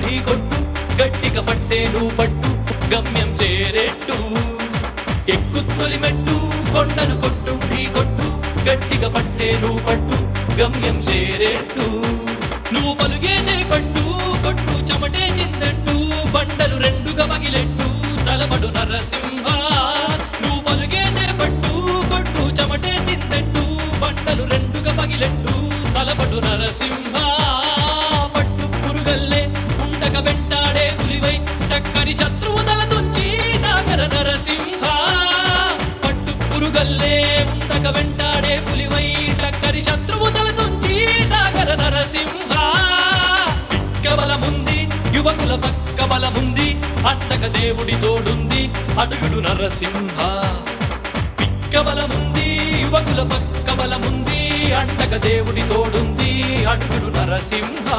ఢీ కొట్టు గట్టిగా పట్టే నువ్వు పట్టు గమ్యం చేరేట్టు ఎక్కు తొలిమెట్టు కొండను కొట్టు ఢీ కొట్టు గట్టిగా పట్టే నువ్వు పట్టు గమ్యం చేరేట్టు నువ్వు పలుగే చేపట్టు కొట్టు చెమటే చిందట్టు బండలు రెండుగా పగిలెట్టు తలబడు నరసింహ నువ్వు పలుగే చేపట్టు కొట్టు చెమటే చిందట్టు బండలు రెండుగా పగిలెట్టు తలబడు నరసింహ పట్టు పురుగల్లే ఉండక వెంటాడే పులివై టక్కని శత్రువు తల తుంచి సాగర నరసింహ పట్టు పురుగల్లే ఉండక వెంటాడే పులివై టక్కని శత్రువు తల తుంచి సాగర నరసింహ పిక్క బలముంది యువకుల పక్క బలముంది అండక దేవుడి తోడుంది అడుగుడు నరసింహ పిక్క బలముంది యువకుల పక్క బలముంది అండక దేవుడి తోడుంది అడుగుడు నరసింహ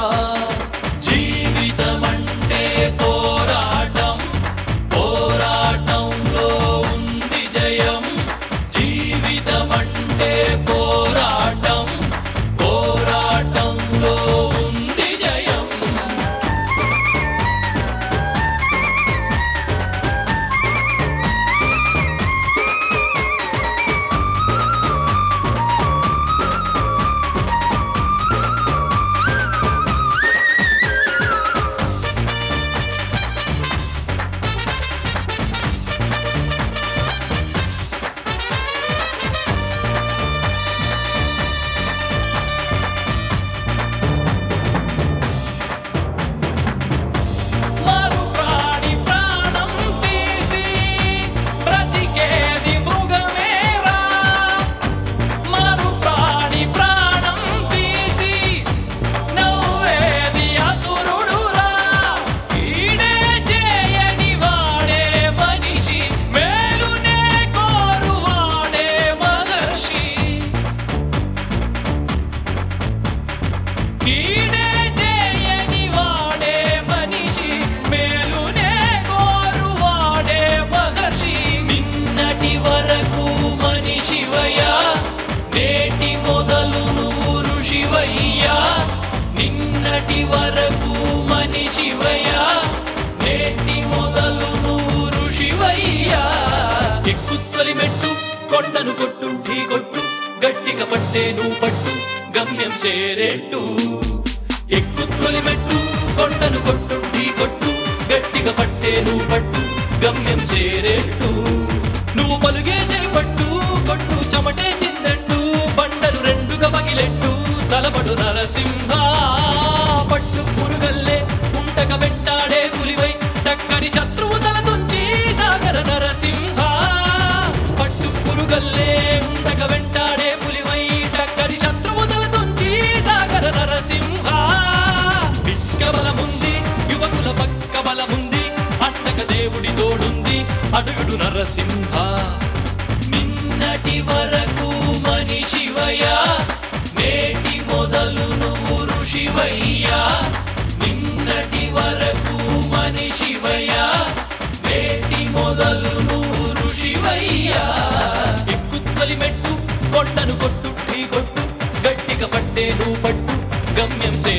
జీవితమంటే పోరాటం పోరాటంలో ఉంది జయం జీవితమంటే పోరాటం పోరాటంలో ఉంది జయం మరు ప్రాణి ప్రాణం తీసి బ్రతికేది మృగమేరా మరు ప్రాణి ప్రాణం తీసి నవ్వేది అసురుడురా కీడే చేయని వాడే మనిషి మేలునే కోరువాడే మహర్షి కీడే చేయని వాడే మనిషి మేలునే కోరువాడే మహర్షి నిన్నటి వరకు మనిషివయ్యా నేటి మొదలు నువ్వు ఋషివయ్యా నిన్నటి వరకు మనిషివయ్యా నేటి మొదలు నువ్వు ఋషివయ్యా ఎక్కు తొలి మెట్టు కొండను కొట్టు ఢీ కొట్టు గట్టిగా పట్టే నువ్వు పట్టు గమ్యం చేరేట్టు ఎక్కు తొలి మెట్టు కొండను కొట్టు ఢీ కొట్టు గట్టిగా పట్టే నువ్వు పట్టు గమ్యం చేరేట్టు నువ్వు పలుగే చేపట్టు కొట్టు చెమటే చిందట్టు బండలు రెండుగా పగిలెట్టు తలపడు నరసింహ పట్టు పురుగల్లే ఉంటక వెంటాడే పులివై టక్కని శత్రువు తల తుంచి సాగర నరసింహ పట్టు పురుగల్లే ఉంటక వెంటాడే పులివై టక్కని శత్రువు తల తుంచి సాగర నరసింహ పిక్క బలముంది యువకుల పక్క బలముంది అండక దేవుడి తోడుంది అడుగుడు నరసింహ నిన్నటి వరకు మనిషివయ్యా నేటి మొదలు నువ్వు ఋషివయ్యా నిన్నటి వరకు మనిషివయ్యా నేటి మొదలు నువ్వు ఋషివయ్యా ఎక్కు తొలి మెట్టు కొండను కొట్టు ఢీ కొట్టు గట్టిగా పట్టే నువ్వు పట్టు గమ్యం చే